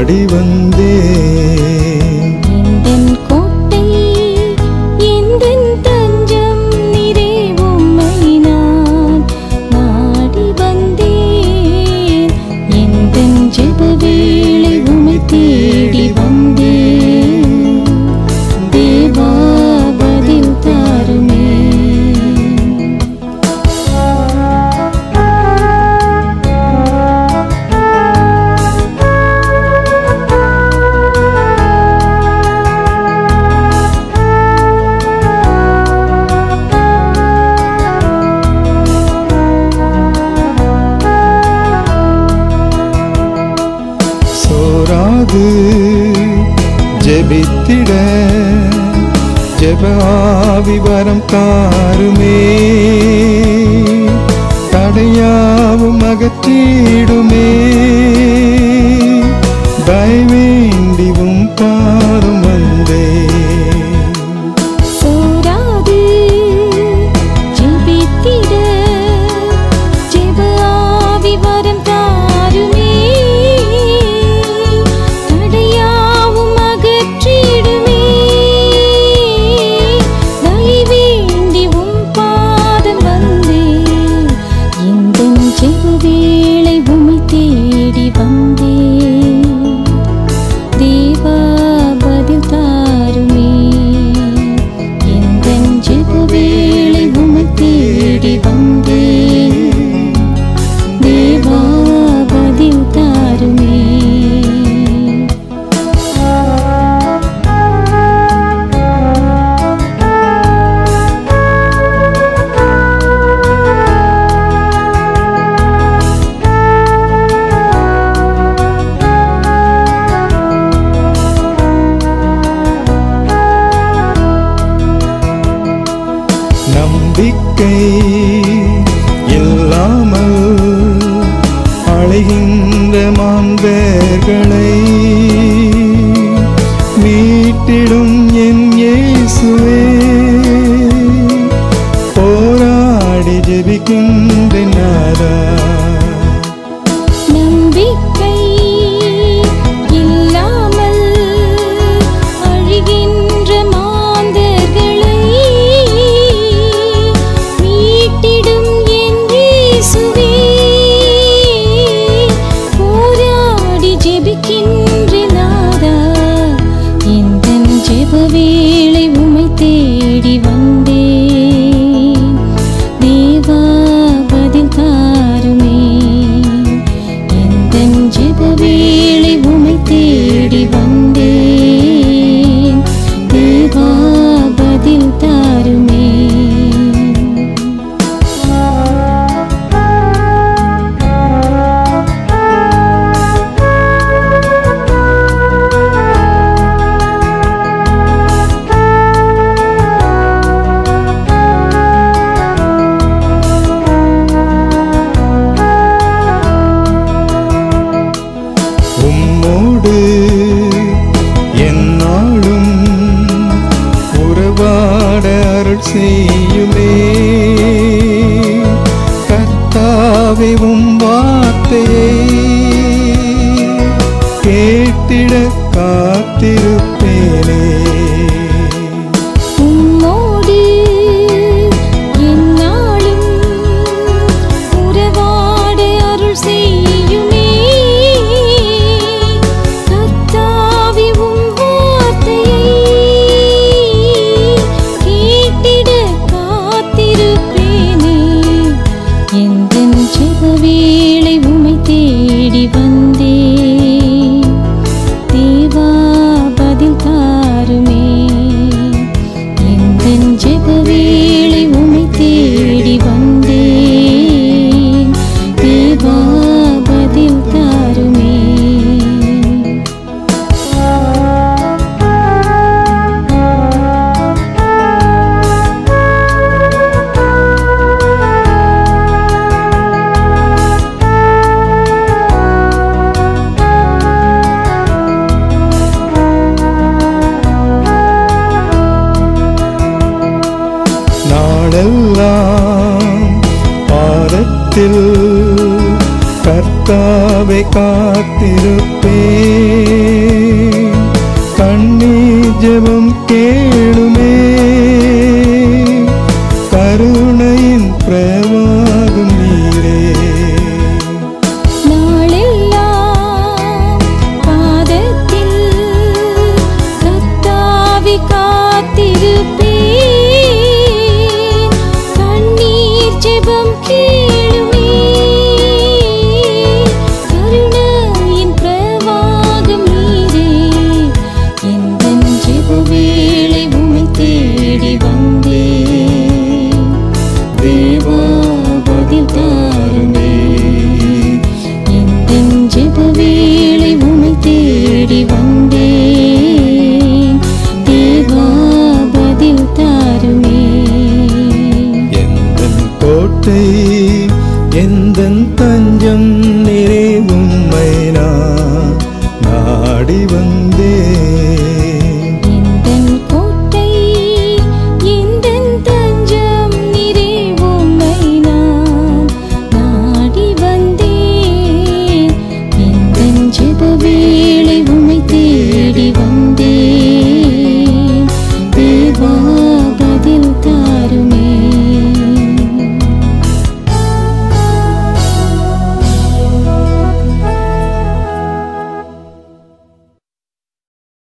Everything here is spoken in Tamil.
நாடி வந்தேன் எந்தன் கோட்டை எந்தன் தஞ்சம் நிறை உம்மை நான் நாடி வந்தேன் எந்தன் ஜெப வேளை உம்மை தேடி வந்தேன் தேவா பதில் தாருமே சோராது ஜெபித்திட ஜெபாவி வரம் தாருமே தடையாவும் அகற்றிடுமே தயவேண்டிவும் பாரும் வந்தேன் சோராது ஜெபித்திட ஜெப ஆவி வரம் தாருமே தடையாவும் அகற்றிடுமே தயவேண்டி உம் பாதம் வந்தேன் எந்தன் ஜெப வேளை உம்மை தேடி வந்தேன் தேவா பதில் தாருமே எந்தன் ஜெப வேளை உம்மை தேடி வந்தேன் தேவா பதில் தாருமே நம்பிக்கை இல்லாமல் அழைகின்ற மாந்தர்களை மீட்டிடும் என் இயேசுவே போராடி ஜெபிக்கின்ற நாதா நம்பிக்கை இல்லாமல் அழிகின்ற மாந்தர்களை மீட்டிடும் என் இயேசுவே போராடி ஜெபிக்கின்ற நாதா எந்தன் ஜெப வேளை உம்மை தேடி வந்தேன் தேவா பதில் தாருமே எந்தன் ஜெப வேளை உம்மை தேடி வந்தேன் தேவா பதில் தாருமே உம்மோடு என்னாலும் உறவாட அருள் செய்யுமே கர்த்தாவே உம் வார்த்தையை கேட்டிட காத்திருப்பேனே உம்மோடு எந்நாளும் உறவாட அருள் செய்யுமே கர்த்தாவே உம் வார்த்தையை கேட்டிட காத்திருப்பேனே எந்தன் ஜெப வேளை உம்மை தேடி வந்தேன் தேவா பதில் தாருமே எந்தன் ஜெப வேளை உம்மை தேடி வந்தேன் தேவா பதில் தாருமே நாளெல்லாம் பாதத்தில் கர்த்தாவை காத்திருப்பேன் ஜெபம் கேளுமே கருணையின் பிரவாகம் நீரே நாளெல்லாம் பாதத்தில் கத்தாவி காத்திருப்பேன் கண்ணீர் ஜெபம் கேளுமே கருணையின் பிரவாகம் நீரே எந்தன் ஜெப வேளை உமை தேடி வந்தேன் தேவா பதில் தாருமே எந்தன் ஜெப வேளை உமை தேடி வந்தேன் தேவா பதில் தாருமே எந்தன் கோட்டை எந்தன் தஞ்சம் நிறை உம்மை நான் நாடி வந்தேன்